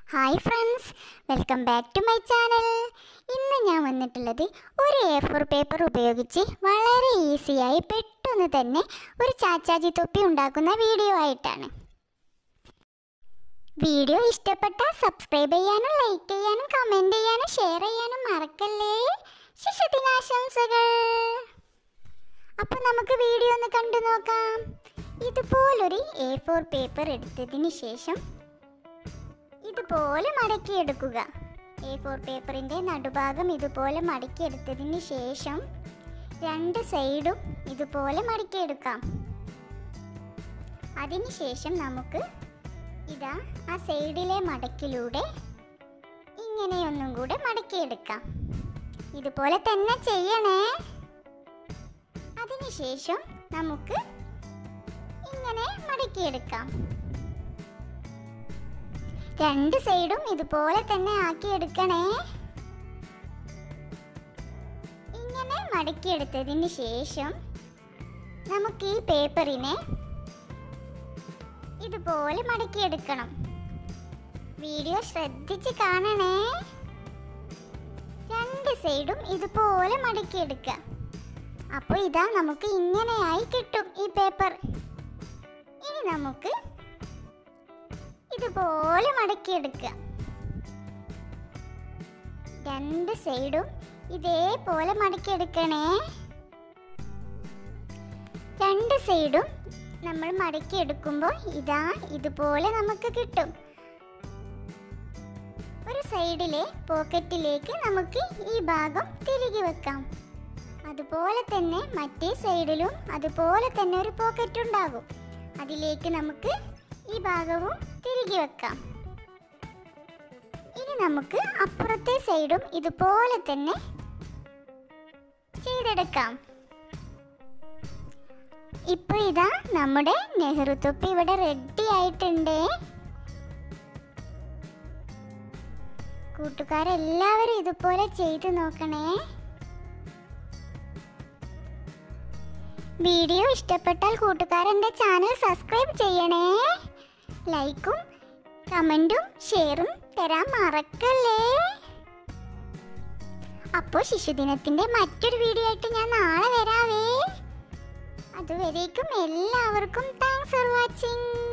hi friends welcome back to my channel ഇന്ന് ഞാൻ വന്നിട്ടുള്ളത് ഒരു എ ഫോർ പേപ്പർ ഉപയോഗിച്ച് വളരെ ഈസിയായി പെട്ടെന്ന് തന്നെ ഒരു ചാച്ചാജി തൊപ്പി ഉണ്ടാക്കുന്ന വീഡിയോ ആയിട്ടാണ് വീഡിയോ ഇഷ്ടപ്പെട്ടാൽ സബ്സ്ക്രൈബ് ചെയ്യാനും ലൈക്ക് ചെയ്യാനും കമൻറ്റ് ചെയ്യാനും ഷെയർ ചെയ്യാനും മറക്കല്ലേ ശിശുദിനാശംസകൾ അപ്പോൾ നമുക്ക് വീഡിയോ ഒന്ന് കണ്ടു നോക്കാം ഇതുപോലൊരു എ ഫോർ പേപ്പർ എടുത്തതിന് ശേഷം ഇതുപോലെ മടക്കിയെടുക്കുക എ ഫോർ പേപ്പറിൻ്റെ നടുഭാഗം ഇതുപോലെ മടക്കിയെടുത്തതിന് ശേഷം രണ്ട് സൈഡും ഇതുപോലെ മടക്കിയെടുക്കാം അതിനുശേഷം നമുക്ക് ഇതാ ആ സൈഡിലെ മടക്കിലൂടെ ഇങ്ങനെയൊന്നും കൂടെ മടക്കിയെടുക്കാം ഇതുപോലെ തന്നെ ചെയ്യണേ അതിനുശേഷം നമുക്ക് ഇങ്ങനെ മടക്കിയെടുക്കാം രണ്ട് സൈഡും ഇതുപോലെ തന്നെ ആക്കിയെടുക്കണേ ഇങ്ങനെ മടക്കിയെടുത്തതിന് ശേഷം നമുക്ക് ഈ പേപ്പറിനെ ഇതുപോലെ മടക്കിയെടുക്കണം വീഡിയോ ശ്രദ്ധിച്ച് കാണണേ രണ്ട് സൈഡും ഇതുപോലെ മടക്കിയെടുക്കുക അപ്പോൾ ഇതാ നമുക്ക് ഇങ്ങനെയായി കിട്ടും ഈ പേപ്പർ ഇനി നമുക്ക് ഇതുപോലെ മടക്കിയെടുക്കുക രണ്ട് സൈഡും ഇതേപോലെ മടക്കിയെടുക്കണേ രണ്ട് സൈഡും നമ്മൾ മടക്കിയെടുക്കുമ്പോൾ ഇതാ ഇതുപോലെ നമുക്ക് കിട്ടും ഒരു സൈഡിലെ പോക്കറ്റിലേക്ക് നമുക്ക് ഈ ഭാഗം തിരികെ വെക്കാം അതുപോലെ തന്നെ മറ്റേ സൈഡിലും അതുപോലെ തന്നെ ഒരു പോക്കറ്റ് ഉണ്ടാകും അതിലേക്ക് നമുക്ക് ഈ ഭാഗവും തിരികെ വെക്കാം ഇനി നമുക്ക് അപ്പുറത്തെ സൈഡും ഇതുപോലെ തന്നെ ചെയ്തെടുക്കാം ഇപ്പൊ ഇതാ നമ്മുടെ നെഹ്റു തൊപ്പി ഇവിടെ റെഡി ആയിട്ടുണ്ട് കൂട്ടുകാരെല്ലാവരും ഇതുപോലെ ചെയ്തു നോക്കണേ വീഡിയോ ഇഷ്ടപ്പെട്ടാൽ കൂട്ടുകാരെൻ്റെ ചാനൽ സബ്സ്ക്രൈബ് ചെയ്യണേ ലൈക്കും കമൻറ്റും ഷെയറും തരാൻ മറക്കല്ലേ അപ്പോൾ ശിശുദിനത്തിൻ്റെ മറ്റൊരു വീഡിയോ ആയിട്ട് ഞാൻ നാളെ വരാവേ അതുവരേക്കും എല്ലാവർക്കും താങ്ക്സ് ഫോർ വാച്ചിങ്